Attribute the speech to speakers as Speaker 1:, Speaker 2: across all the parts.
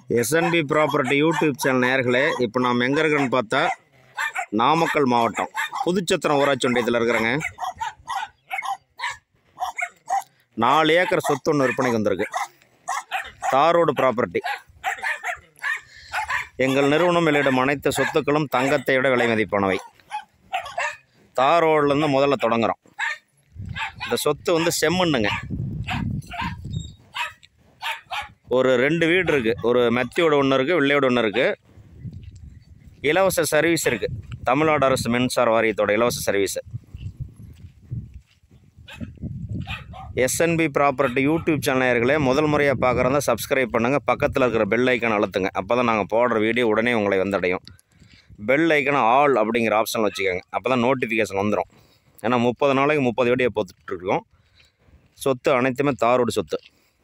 Speaker 1: SNP property YouTube channel நேயர்களே இப்போ நாம் எங்கே இருக்கிறோன்னு பார்த்தா நாமக்கல் மாவட்டம் புதுச்சத்திரம் ஊராட்சி ஒன்றியத்தில் இருக்கிறேங்க நாலு ஏக்கர் சொத்து ஒன்று விற்பனைக்கு வந்திருக்கு தாரோடு ப்ராப்பர்ட்டி எங்கள் நிறுவனம் வெளியிடும் அனைத்து சொத்துக்களும் தங்கத்தை விட விலை மதிப்பானவை தாரோட்லேருந்து முதல்ல தொடங்குறோம் இந்த சொத்து வந்து செம்மண்ணுங்க ஒரு ரெண்டு வீடு இருக்குது ஒரு மெத்தியோட ஒன்று இருக்குது வெள்ளையோட ஒன்று இருக்குது இலவச சர்வீஸ் இருக்குது தமிழ்நாடு அரசு மின்சார வாரியத்தோட இலவச service SNP property YouTube channel நேயர்களே முதல் முறையாக பார்க்குறதா சப்ஸ்கிரைப் பண்ணுங்கள் பக்கத்தில் இருக்கிற பெல் ஐக்கன் அழுத்துங்க அப்போ தான் நாங்கள் போடுற வீடியோ உடனே உங்களை வந்தடையும் பெல் ஐக்கனை ஆல் அப்படிங்கிற ஆப்ஷன் வச்சுக்கோங்க அப்போ தான் நோட்டிஃபிகேஷன் வந்துடும் ஏன்னா முப்பது நாளைக்கு முப்பது வீடியோ போட்டுட்ருக்கோம் சொத்து அனைத்துமே தாரோடு சொத்து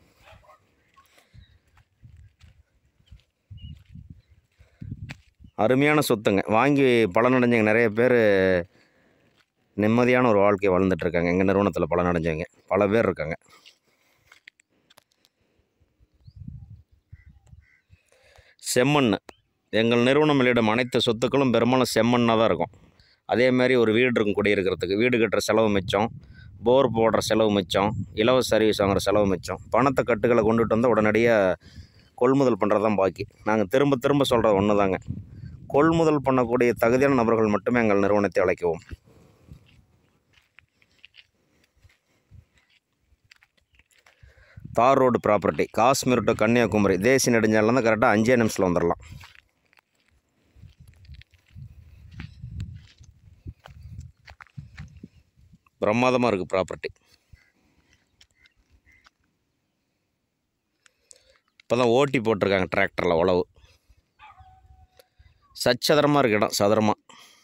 Speaker 1: அருமையான சொத்துங்க வாங்கி பலனடைஞ்சவங்க நிறைய பேர் நிம்மதியான ஒரு வாழ்க்கையை வாழ்ந்துட்டுருக்காங்க எங்கள் நிறுவனத்தில் பலனடைஞ்சவங்க பல பேர் இருக்காங்க செம்மண் எங்கள் நிறுவனம் வெளியிடும் அனைத்து சொத்துக்களும் பெரும்பாலும் செம்மண்ணாக தான் இருக்கும் அதே மாதிரி ஒரு வீடு இருக்கும் குடியிருக்கிறதுக்கு வீடு கட்டுற செலவு மிச்சம் போர் போடுற செலவு மிச்சம் இலவச சர்வீஸ் வாங்குற செலவு மிச்சம் பணத்தை கட்டுகளை கொண்டுட்டு வந்தால் உடனடியாக கொள்முதல் பண்ணுறது தான் பாக்கி நாங்கள் திரும்ப திரும்ப சொல்கிறது ஒன்று தாங்க கொள்முதல் பண்ணக்கூடிய தகுதியான நபர்கள் மட்டுமே எங்கள் நிறுவனத்தை அழைக்கவும் tar road property Kashmir to Kanyakumari தேசிய நெடுஞ்சாலேருந்து கரெக்டாக அஞ்சே நிமிஷத்தில் வந்துடலாம் பிரமாதமாக இருக்குது ப்ராப்பர்ட்டி இப்போ தான் ஓட்டி போட்டிருக்காங்க டிராக்டரில் உழவு சச்சதரமாக இருக்கு இடம் சதுரமாக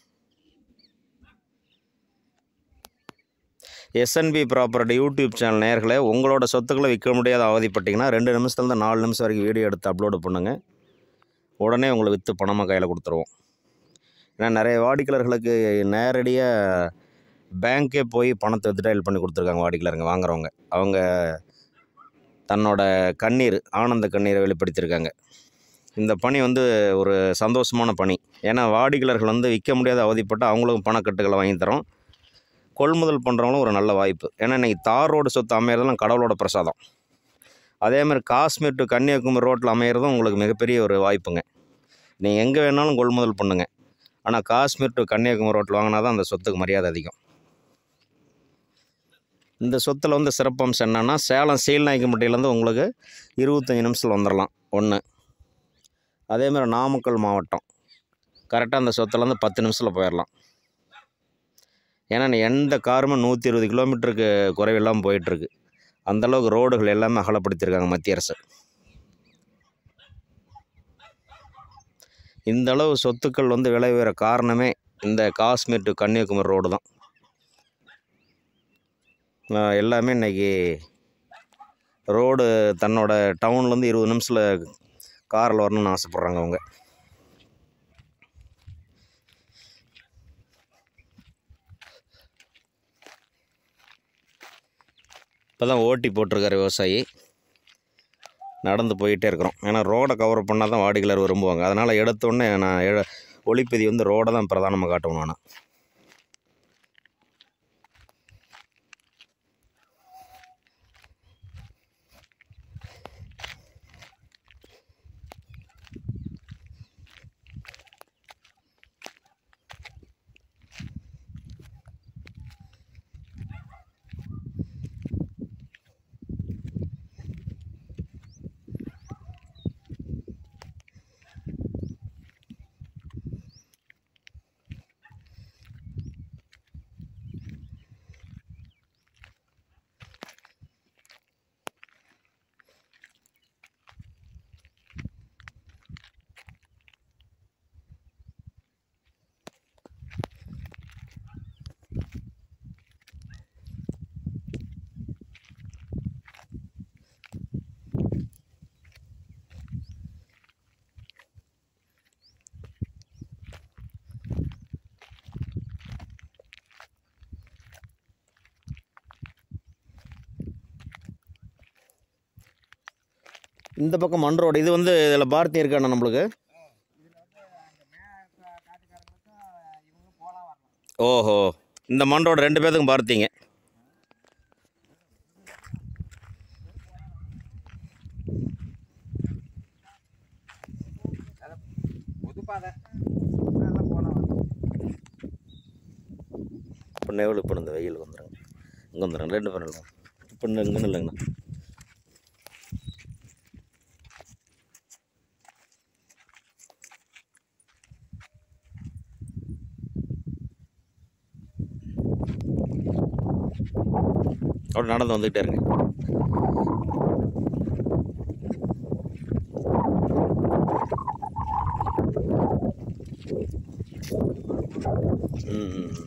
Speaker 1: எஸ்என்பி ப்ராப்பர்ட்டி யூடியூப் சேனல் நேர்களே உங்களோட சொத்துக்களை விற்க முடியாத அவதிப்பட்டிங்கன்னா ரெண்டு நிமிஷத்துலேருந்து நாலு நிமிஷம் வரைக்கும் வீடியோ எடுத்து அப்லோடு பண்ணுங்கள் உடனே உங்களுக்கு விற்று பணமாக கையில் கொடுத்துருவோம் ஏன்னா நிறைய வாடிக்கையாளர்களுக்கு நேரடியாக பேங்க்கே போய் பணத்தை வித்ட்ராயல் பண்ணி கொடுத்துருக்காங்க வாடிக்கையாளருங்க வாங்குறவங்க அவங்க தன்னோட கண்ணீர் ஆனந்த கண்ணீரை வெளிப்படுத்தியிருக்காங்க இந்த பணி வந்து ஒரு சந்தோஷமான பணி ஏன்னா வாடிக்கையாளர்கள் வந்து விற்க முடியாத அவதிப்பட்டு அவங்களுக்கும் பணக்கட்டுகளை வாங்கி தரோம் கொள்முதல் பண்ணுறவங்களும் ஒரு நல்ல வாய்ப்பு ஏன்னா இன்றைக்கி தார் ரோடு சொத்து அமையிறதெல்லாம் கடவுளோட பிரசாதம் அதேமாதிரி காஷ்மீர் டு கன்னியாகுமரி ரோட்டில் அமையிறதும் உங்களுக்கு மிகப்பெரிய ஒரு வாய்ப்புங்க நீங்கள் எங்கே வேணாலும் கொள்முதல் பண்ணுங்கள் ஆனால் காஷ்மீர் டு கன்னியாகுமரி ரோட்டில் வாங்கினா தான் அந்த சொத்துக்கு மரியாதை அதிகம் இந்த சொத்தில் வந்து சிறப்பம்சம் என்னென்னா சேலம் சீல்நாய்க்கம்பட்டியிலேருந்து உங்களுக்கு இருபத்தஞ்சி நிமிஷத்தில் வந்துடலாம் ஒன்று அதேமாதிரி நாமக்கல் மாவட்டம் கரெக்டாக அந்த சொத்துலேருந்து பத்து நிமிஷத்தில் போயிடலாம் ஏன்னா நீ எந்த காருமே நூற்றி இருபது கிலோமீட்டருக்கு குறைவில்லாமல் போயிட்டுருக்கு அந்தளவுக்கு ரோடுகள் எல்லாமே அகலப்படுத்தியிருக்காங்க மத்திய அரசு இந்த அளவு சொத்துக்கள் வந்து விலை உயர காரணமே இந்த காஷ்மீர் டு கன்னியாகுமரி ரோடு தான் ஆஹ் எல்லாமே இன்றைக்கி ரோடு தன்னோட டவுன்லேருந்து இருபது நிமிஷத்தில் காரில் வரணும்னு ஆசைப்பட்றாங்க அவங்க இப்போ தான் ஓட்டி போட்டிருக்காரு விவசாயி நடந்து போயிட்டே இருக்கிறோம் ஏன்னா ரோடை கவர் பண்ணால் தான் வாடிக்கையாளர் விரும்புவாங்க அதனால் எடுத்தோடனே நான் எ ஒளிப்பதி வந்து ரோடை தான் பிரதானமாக காட்டணும் நான் இந்த பக்கம் மண் ரோடு இது வந்து இதில் பாரதி இருக்காண்ணா நம்மளுக்கு ஓஹோ இந்த மண் ரோடு ரெண்டு பேர்த்துக்கும் பார்த்தீங்க
Speaker 2: புதுப்பாதை எல்லாம் போனால்
Speaker 1: இப்போ நெவல் இப்போ இந்த வெயில் வந்துடுங்க இங்கே வந்துடுங்க ரெண்டு பேரும் இல்லை இப்போ இங்கே இல்லைங்கண்ணா அப்படி நடந்து வந்துக்கிட்டே இருங்க ம் ம், ம்.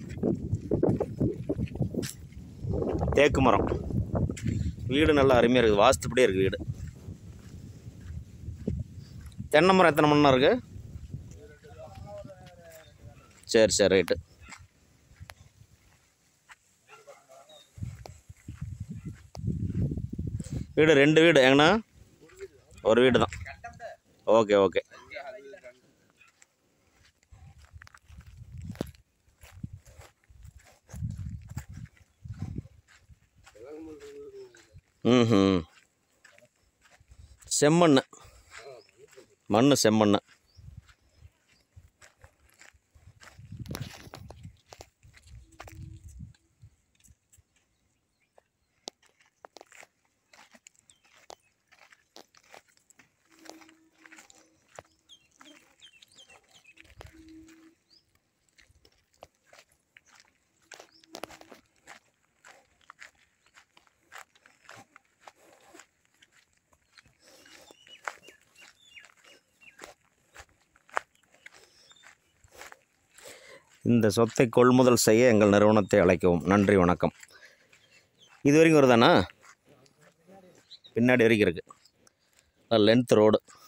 Speaker 1: தேக்கு மரம் வீடு நல்லா அருமையாக இருக்குது வாஸ்துப்படியே இருக்குது வீடு தென்னை மரம் எத்தனை மண்ணா இருக்கு சரி சரி ரைட்டு வீடு ரெண்டு வீடு எங்கண்ணா ஒரு வீடு தான் ஓகே ஓகே ம் செம்மண் மண் செம்மண் இந்த சொத்தை கொள்முதல் செய்ய எங்கள் நிறுவனத்தை அழைக்கவும் நன்றி வணக்கம் இது வரைக்கும் வருதாண்ணா பின்னாடி வரைக்கும் இருக்குது லென்த் ரோடு